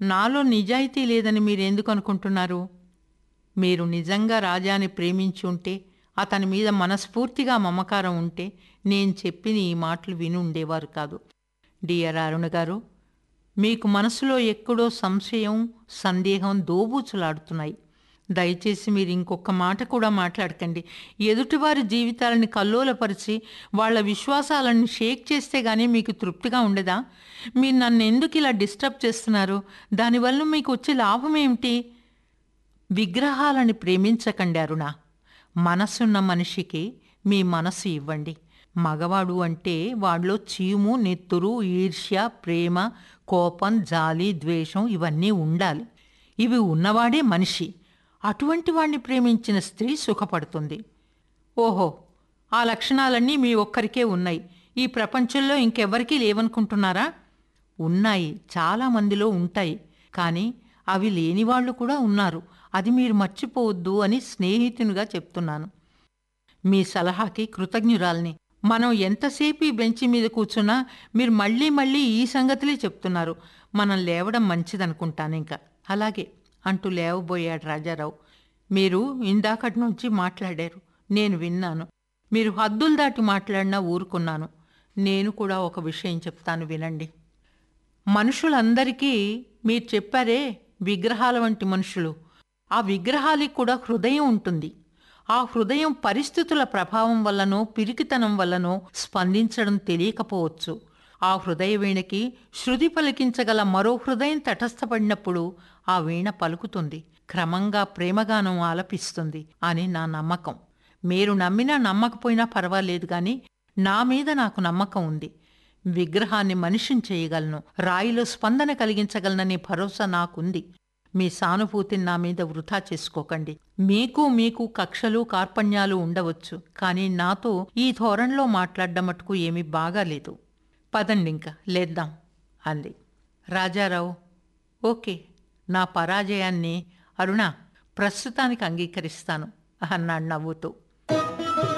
నాలో నిజాయితీ లేదని మీరెందుకు అనుకుంటున్నారు మీరు నిజంగా రాజాని ప్రేమించి ఉంటే అతని మీద మనస్ఫూర్తిగా మమకారం ఉంటే నేను చెప్పిన ఈ మాటలు విని ఉండేవారు కాదు డియర్ అరుణ గారు మీకు మనసులో ఎక్కడో సంశయం సందేహం దోబూచులాడుతున్నాయి దయచేసి మీరు ఇంకొక మాట కూడా మాట్లాడకండి ఎదుటివారి జీవితాలని కల్లోలపరిచి వాళ్ళ విశ్వాసాలను షేక్ చేస్తే గానీ మీకు తృప్తిగా ఉండదా మీరు నన్ను ఎందుకు ఇలా డిస్టర్బ్ చేస్తున్నారు దానివల్ల మీకు వచ్చే లాభం ఏమిటి విగ్రహాలని ప్రేమించకండి అరుణ మనసున్న మనిషికి మీ మనసు ఇవ్వండి మగవాడు అంటే వాడిలో చీము నెత్తురు ఈర్ష్య ప్రేమ కోపం జాలి ద్వేషం ఇవన్నీ ఉండాలి ఇవి ఉన్నవాడే మనిషి అటువంటి వాణ్ణి ప్రేమించిన స్త్రీ సుఖపడుతుంది ఓహో ఆ లక్షణాలన్నీ మీ ఒక్కరికే ఉన్నాయి ఈ ప్రపంచంలో ఇంకెవ్వరికీ లేవనుకుంటున్నారా ఉన్నాయి చాలా మందిలో ఉంటాయి కానీ అవి లేని వాళ్ళు కూడా ఉన్నారు అది మీరు మర్చిపోవద్దు అని స్నేహితునిగా చెప్తున్నాను మీ సలహాకి కృతజ్ఞురాల్ని మనం ఎంతసేపు ఈ బెంచి మీద కూర్చున్నా మీరు మళ్ళీ మళ్ళీ ఈ సంగతులే చెప్తున్నారు మనం లేవడం మంచిదనుకుంటాను ఇంకా అలాగే అంటూ లేవబోయాడు రాజారావు మీరు ఇందాకటి నుంచి మాట్లాడారు నేను విన్నాను మీరు హద్దులు దాటి మాట్లాడినా ఊరుకున్నాను నేను కూడా ఒక విషయం చెప్తాను వినండి మనుషులందరికీ మీరు చెప్పారే విగ్రహాల వంటి మనుషులు ఆ విగ్రహాలకి కూడా హృదయం ఉంటుంది ఆ హృదయం పరిస్థితుల ప్రభావం వల్లనో పిరికితనం వల్లనో స్పందించడం తెలియకపోవచ్చు ఆ హృదయ వీణకి శృతి పలికించగల మరో హృదయం తటస్థపడినప్పుడు ఆ వీణ పలుకుతుంది క్రమంగా ప్రేమగానం ఆలపిస్తుంది అని నా నమ్మకం మీరు నమ్మినా నమ్మకపోయినా పర్వాలేదు కానీ నా మీద నాకు నమ్మకం ఉంది విగ్రహాన్ని మనిషిని చేయగలను రాయిలో స్పందన కలిగించగలననే భరోసా నాకుంది మీ సానుభూతిని నా మీద వృధా చేసుకోకండి మీకు మీకు కక్షలు కార్పణ్యాలు ఉండవచ్చు కానీ నాతో ఈ ధోరణిలో మాట్లాడడం మటుకు ఏమీ బాగాలేదు పదండి ఇంకా లేద్దాం అంది రాజారావు ఓకే నా పరాజయాన్ని అరుణ ప్రస్తుతానికి అంగీకరిస్తాను అన్నాడు నవ్వుతూ